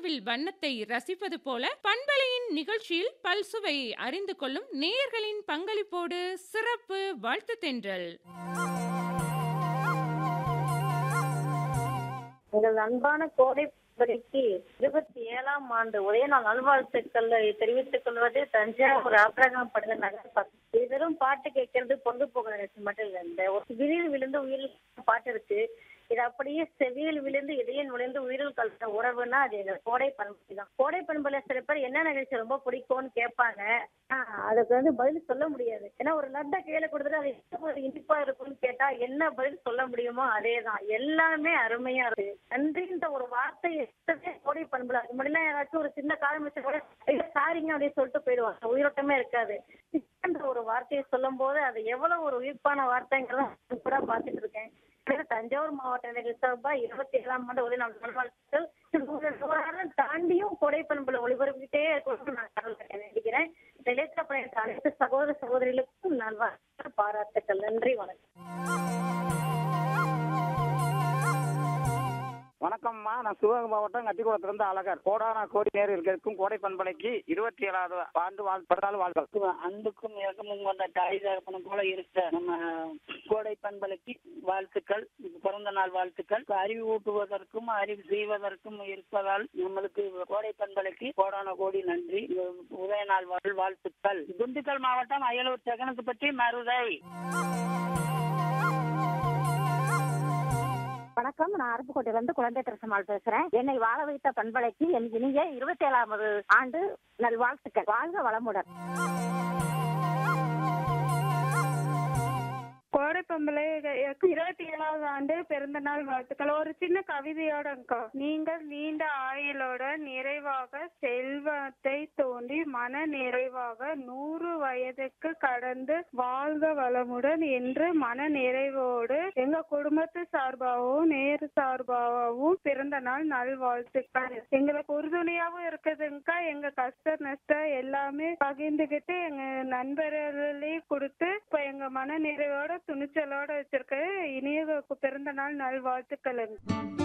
வானவில் வண்ணத்தை ரசிப்பது போல பண்பலையின் நிகழ்ச்சியில் பல்சுவை அறிந்து கொள்ளும் நேயர்களின் பங்களிப்போடு சிறப்பு வாழ்த்து தென்றல் உங்கள் அன்பான கோடை பள்ளிக்கு இருபத்தி ஏழாம் ஆண்டு ஒரே நாள் நல்வாழ்த்துக்களை தெரிவித்துக் கொள்வது தஞ்சாவூர் ஆப்ரகாம் படுத நகர் பக்கம் இது வெறும் பாட்டு கேட்கறது பொழுது போகிற நிகழ்ச்சி மட்டும் இல்லை இந்த ஒரு விழியில் விழுந்து உயிரில் பாட்டு இருக்கு இது அப்படியே செவியில் விழுந்து இதயம் நுழைந்து உயிரில் கலந்த உறவுன்னா அது எங்க கோடை பண்பு தான் கோடை பண்புல சில பேர் என்ன நிகழ்ச்சி ரொம்ப பிடிக்கும்னு கேட்பாங்க ஆஹ் அதுக்கு வந்து பதில் சொல்ல முடியாது ஏன்னா ஒரு லட்டை கையில கொடுத்துட்டு அது என்ன ஒரு இனிப்பா இருக்கும்னு கேட்டா என்ன பதில் சொல்ல முடியுமோ அதே தான் எல்லாமே அருமையா இருக்கு நன்றின்ற ஒரு வார்த்தை எத்தனை கோடை பண்புல அது மட்டும் யாராச்சும் ஒரு சின்ன காலம் வச்சு கூட ஐயோ சாரிங்க அப்படின்னு சொல்லிட்டு போயிடுவாங்க உயிரோட்டமே இருக்காது என்ற ஒரு வார்த்தையை சொல்லும் போது அது எவ்வளவு ஒரு உயிர்ப்பான வார்த்தைங்கிறத கூட பார்த்துட்டு இருக்கேன் இது தஞ்சாவூர் மாவட்ட நிகழ்ச்சி சார்பா இருபத்தி ஏழாம் ஆண்டு ஒரே நாள் நல்வாழ்த்துக்கள் நூறு நூறாயிரம் தாண்டியும் கொடை பண்புல ஒளிபரப்பிக்கிட்டே இருக்கணும்னு நான் கடவுளை வேண்டிக்கிறேன் நிலைத்த பயணத்த அனைத்து சகோதர சகோதரிகளுக்கும் நல்வாழ்த்துக்கள் பாராட்டுக்கள் நன்றி வணக்கம் வணக்கம்மா நான் சிவகங்கை மாவட்டம் கட்டிக்குளத்திலிருந்து அழகர் கோடானா கோடி நேர்களுக்கும் கோடை பண்பலைக்கு இருபத்தி ஏழாவது ஆண்டு வாழ் பிறந்தாள் வாழ்கள் அன்புக்கும் இறக்கமும் கொண்ட தாய் தகப்பனும் போல இருக்க நம்ம கோடை பண்பலைக்கு வாழ்த்துக்கள் பிறந்த நாள் வாழ்த்துக்கள் அறிவு ஊட்டுவதற்கும் அறிவு செய்வதற்கும் இருப்பதால் நம்மளுக்கு கோடை பண்பலைக்கு கோடான கோடி நன்றி உதய நாள் வாழ் வாழ்த்துக்கள் திண்டுக்கல் மாவட்டம் அயலூர் செகனுக்கு பற்றி மருதை வணக்கம் நான் அருப்புக்கோட்டையில இருந்து குழந்தை திருசமால் பேசுறேன் என்னை வாழ வைத்த பண்பலைக்கு என் இனிய இருபத்தி ஏழாவது ஆண்டு நல்வாழ்த்துக்கள் வாழ்க வளமுடன் கோடை பொம்பளை இருபத்தி ஏழாவது ஆண்டு பிறந்த நாள் வாழ்த்துக்கள் ஒரு சின்ன கவிதையோட அக்கா நீங்கள் நீண்ட ஆயுளோட நிறைவாக செல்வத்தை தோண்டி மன நிறைவாக நூறு வயதுக்கு கடந்து வாழ்க வளமுடன் என்று மன நிறைவோடு எங்க குடும்பத்து சார்பாகவும் நேரு சார்பாகவும் பிறந்த நாள் நல்வாழ்த்துக்கள் எங்களுக்கு உறுதுணையாவும் இருக்குதுங்கக்கா எங்க கஷ்ட நஷ்டம் எல்லாமே பகிர்ந்துகிட்டு எங்க நண்பர்களையும் கொடுத்து இப்ப எங்க மன நிறைவோட துணிச்சலோட வச்சிருக்க இனிய பிறந்த நாள் நல்வாழ்த்துக்கள்